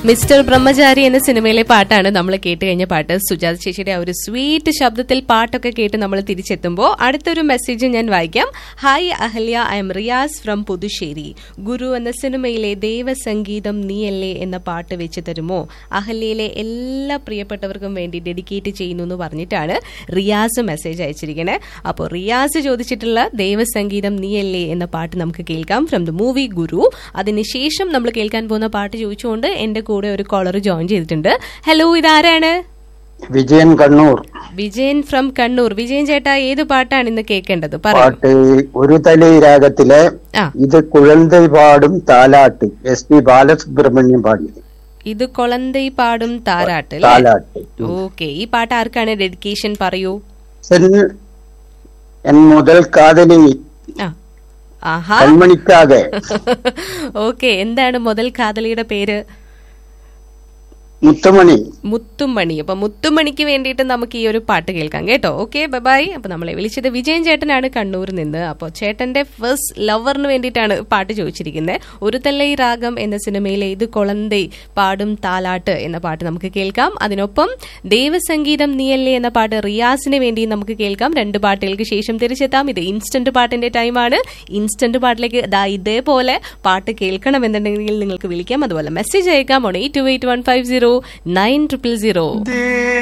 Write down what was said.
mister ബ്രഹ്മചാരി എന്ന സിനിമയിലെ പാട്ടാണ് നമ്മൾ കേട്ട് കഴിഞ്ഞ പാട്ട് സുജാത ചേച്ചിയുടെ ആ ഒരു സ്വീറ്റ് ശബ്ദത്തിൽ പാട്ടൊക്കെ കേട്ട് നമ്മൾ തിരിച്ചെത്തുമ്പോൾ അടുത്തൊരു മെസ്സേജ് ഞാൻ വായിക്കാം hi Ahalya I'm Riyas from Puthussery Guru എന്ന സിനിമയിലെ ദേവസംഗീതം നീയല്ലേ എന്ന പാട്ട് വെച്ച് തരുമോ അഹല്യയിലെ എല്ലാ പ്രിയപ്പെട്ടവർക്കും വേണ്ടി ഡെഡിക്കേറ്റ് ചെയ്യുന്നു എന്ന് പറഞ്ഞിട്ടാണ് റിയാസ് മെസ്സേജ് അയച്ചിരിക്കണേ അപ്പോൾ റിയാസ് ചോദിച്ചിട്ടുള്ള ദേവസംഗീതം നീയല്ലേ എന്ന പാട്ട് നമുക്ക് കേൾക്കാം ഫ്രം ദ മൂവി ഗുരു അതിനുശേഷം നമ്മൾ കേൾക്കാൻ പോകുന്ന പാട്ട് ചോദിച്ചുകൊണ്ട് എന്റെ കൂടെ ഒരു കോളർ ജോയിൻ ചെയ്തിട്ടുണ്ട് ഹലോ ഇതാരാണ് വിജയൻ കണ്ണൂർ വിജയൻ ഫ്രം കണ്ണൂർ വിജയൻ ചേട്ടാ ഏത് പാട്ടാണ് ഇന്ന് കേൾക്കേണ്ടത് പറയൂ പാട്ട് ഒരു തലി രാഗത്തിലെ ആ ഇത് കുഴന്தை പാടും താലാട്ട് എസ് പി ബാലസുബ്രഹ്മണ്യം പാടിയത് ഇത് കൊളന്തൈ പാടും താരാട്ട് അല്ലേ താലാട്ട് ഓക്കെ ഈ പാട്ട് ആർക്കാണ് ഡെഡിക്കേഷൻ പറയൂ എൻ എൻ മുതൽ കാതലി ആ ആഹാ കൺമണിക്കാകെ ഓക്കെ എന്താണ് മുതൽ കാതലിയുടെ പേര് മുത്തുമണി മുത്തുമണി അപ്പൊ മുത്തുമണിക്ക് വേണ്ടിയിട്ട് നമുക്ക് ഈ ഒരു പാട്ട് കേൾക്കാം കേട്ടോ ഓക്കെ ബൈ അപ്പൊ നമ്മളെ വിളിച്ചത് വിജയൻ ചേട്ടനാണ് കണ്ണൂരിൽ നിന്ന് അപ്പോൾ ചേട്ടന്റെ ഫസ്റ്റ് ലവറിന് വേണ്ടിയിട്ടാണ് പാട്ട് ചോദിച്ചിരിക്കുന്നത് ഒരു തല്ലൈ രാഗം എന്ന സിനിമയിലെ ഇത് കൊളന്തൈ പാടും താലാട്ട് എന്ന പാട്ട് നമുക്ക് കേൾക്കാം അതിനൊപ്പം ദേവസംഗീതം നീയല്ലേ എന്ന പാട്ട് റിയാസിന് വേണ്ടി നമുക്ക് കേൾക്കാം രണ്ട് പാട്ടുകൾക്ക് ശേഷം തിരിച്ചെത്താം ഇത് ഇൻസ്റ്റന്റ് പാട്ടിന്റെ ടൈമാണ് ഇൻസ്റ്റന്റ് പാട്ടിലേക്ക് ദാ ഇതേപോലെ പാട്ട് കേൾക്കണമെന്നുണ്ടെങ്കിൽ നിങ്ങൾക്ക് വിളിക്കാം അതുപോലെ മെസ്സേജ് അയക്കാം on eight two eight one five zero nine triple zero